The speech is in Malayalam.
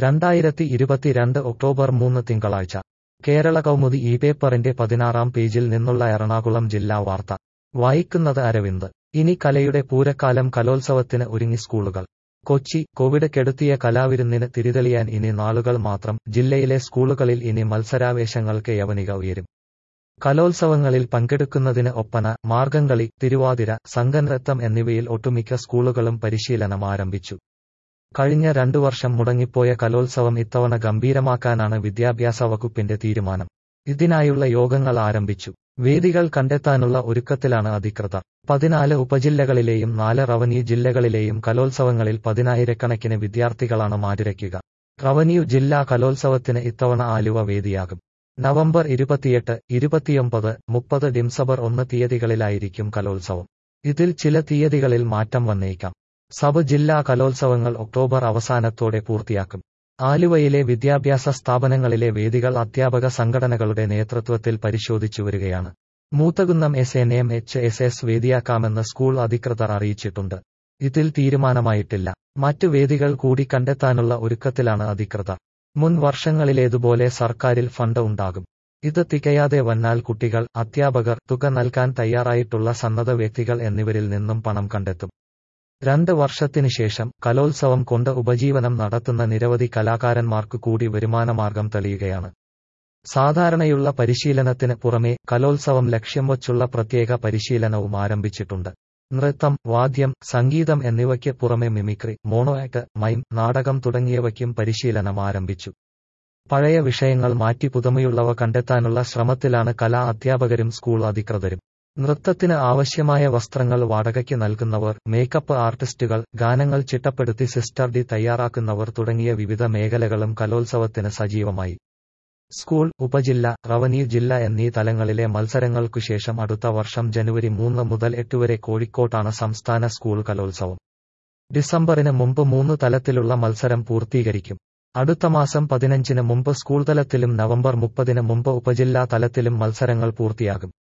രണ്ടായിരത്തി ഇരുപത്തിരണ്ട് ഒക്ടോബർ മൂന്ന് തിങ്കളാഴ്ച കേരള കൗമുദി ഈ പേപ്പറിന്റെ പതിനാറാം പേജിൽ നിന്നുള്ള എറണാകുളം ജില്ലാ വാർത്ത വായിക്കുന്നത് അരവിന്ദ് ഇനി കലയുടെ പൂരക്കാലം കലോത്സവത്തിന് ഒരുങ്ങി സ്കൂളുകൾ കൊച്ചി കോവിഡ് കെടുത്തിയ കലാവിരുന്നിന് തിരിതെളിയാൻ ഇനി നാളുകൾ മാത്രം ജില്ലയിലെ സ്കൂളുകളിൽ ഇനി മത്സരാവേശങ്ങൾക്ക് യവനിക ഉയരും കലോത്സവങ്ങളിൽ പങ്കെടുക്കുന്നതിന് ഒപ്പന മാർഗംകളി തിരുവാതിര സംഘനൃത്തം എന്നിവയിൽ ഒട്ടുമിക്ക സ്കൂളുകളും പരിശീലനം ആരംഭിച്ചു കഴിഞ്ഞ രണ്ടു വർഷം മുടങ്ങിപ്പോയ കലോത്സവം ഇത്തവണ ഗംഭീരമാക്കാനാണ് വിദ്യാഭ്യാസ വകുപ്പിന്റെ തീരുമാനം ഇതിനായുള്ള യോഗങ്ങൾ ആരംഭിച്ചു വേദികൾ കണ്ടെത്താനുള്ള ഒരുക്കത്തിലാണ് അധികൃതർ പതിനാല് ഉപജില്ലകളിലെയും നാല് റവന്യൂ ജില്ലകളിലെയും കലോത്സവങ്ങളിൽ പതിനായിരക്കണക്കിന് വിദ്യാർത്ഥികളാണ് മാറ്റുരയ്ക്കുക റവന്യൂ ജില്ലാ കലോത്സവത്തിന് ഇത്തവണ ആലുവ വേദിയാകും നവംബർ ഇരുപത്തിയെട്ട് ഇരുപത്തിയൊമ്പത് മുപ്പത് ഡിംസബർ ഒന്ന് തീയതികളിലായിരിക്കും കലോത്സവം ഇതിൽ ചില തീയതികളിൽ മാറ്റം വന്നേക്കാം സബ് ജില്ലാ കലോത്സവങ്ങൾ ഒക്ടോബർ അവസാനത്തോടെ പൂർത്തിയാക്കും ആലുവയിലെ വിദ്യാഭ്യാസ സ്ഥാപനങ്ങളിലെ വേദികൾ അധ്യാപക സംഘടനകളുടെ നേതൃത്വത്തിൽ പരിശോധിച്ചു വരികയാണ് Moothakunnam S N M H S S വേദിയാക്കാമെന്ന് സ്കൂൾ അധികൃതർ അറിയിച്ചിട്ടുണ്ട് ഇതിൽ തീരുമാനമായിട്ടില്ല മറ്റു വേദികൾ കൂടി കണ്ടെത്താനുള്ള ഒരുക്കത്തിലാണ് അധികൃതർ മുൻ വർഷങ്ങളിലേതുപോലെ സർക്കാരിൽ ഫണ്ട് ഉണ്ടാകും ഇത് തികയാതെ വന്നാൽ കുട്ടികൾ അധ്യാപകർ തുക നൽകാൻ തയ്യാറായിട്ടുള്ള സന്നദ്ധ വ്യക്തികൾ എന്നിവരിൽ നിന്നും പണം കണ്ടെത്തും രണ്ട് വർഷത്തിനു ശേഷം കലോത്സവം കൊണ്ട് ഉപജീവനം നടത്തുന്ന നിരവധി കലാകാരന്മാർക്ക് കൂടി വരുമാനമാർഗം തെളിയുകയാണ് സാധാരണയുള്ള പരിശീലനത്തിന് പുറമെ കലോത്സവം ലക്ഷ്യം വച്ചുള്ള പ്രത്യേക പരിശീലനവും ആരംഭിച്ചിട്ടുണ്ട് നൃത്തം വാദ്യം സംഗീതം എന്നിവയ്ക്ക് പുറമെ മിമിക്രി മോണോ ആക്ട് മൈം നാടകം തുടങ്ങിയവയ്ക്കും പരിശീലനം ആരംഭിച്ചു പഴയ വിഷയങ്ങൾ മാറ്റി പുതുമയുള്ളവ കണ്ടെത്താനുള്ള ശ്രമത്തിലാണ് കലാ അധ്യാപകരും സ്കൂൾ അധികൃതരും നൃത്തത്തിന് ആവശ്യമായ വസ്ത്രങ്ങൾ വാടകയ്ക്ക് നൽകുന്നവർ മേക്കപ്പ് ആർട്ടിസ്റ്റുകൾ ഗാനങ്ങൾ ചിട്ടപ്പെടുത്തി സിസ്റ്റർ ഡി തയ്യാറാക്കുന്നവർ തുടങ്ങിയ വിവിധ മേഖലകളും കലോത്സവത്തിന് സജീവമായി സ്കൂൾ ഉപജില്ല റവന്യൂ ജില്ല എന്നീ തലങ്ങളിലെ മത്സരങ്ങൾക്കുശേഷം അടുത്ത വർഷം ജനുവരി മൂന്ന് മുതൽ എട്ട് വരെ കോഴിക്കോട്ടാണ് സംസ്ഥാന സ്കൂൾ കലോത്സവം ഡിസംബറിന് മുമ്പ് മൂന്ന് തലത്തിലുള്ള മത്സരം പൂർത്തീകരിക്കും അടുത്ത മാസം പതിനഞ്ചിന് മുമ്പ് സ്കൂൾ തലത്തിലും നവംബർ മുപ്പതിന് മുമ്പ് ഉപജില്ലാ തലത്തിലും മത്സരങ്ങൾ പൂർത്തിയാകും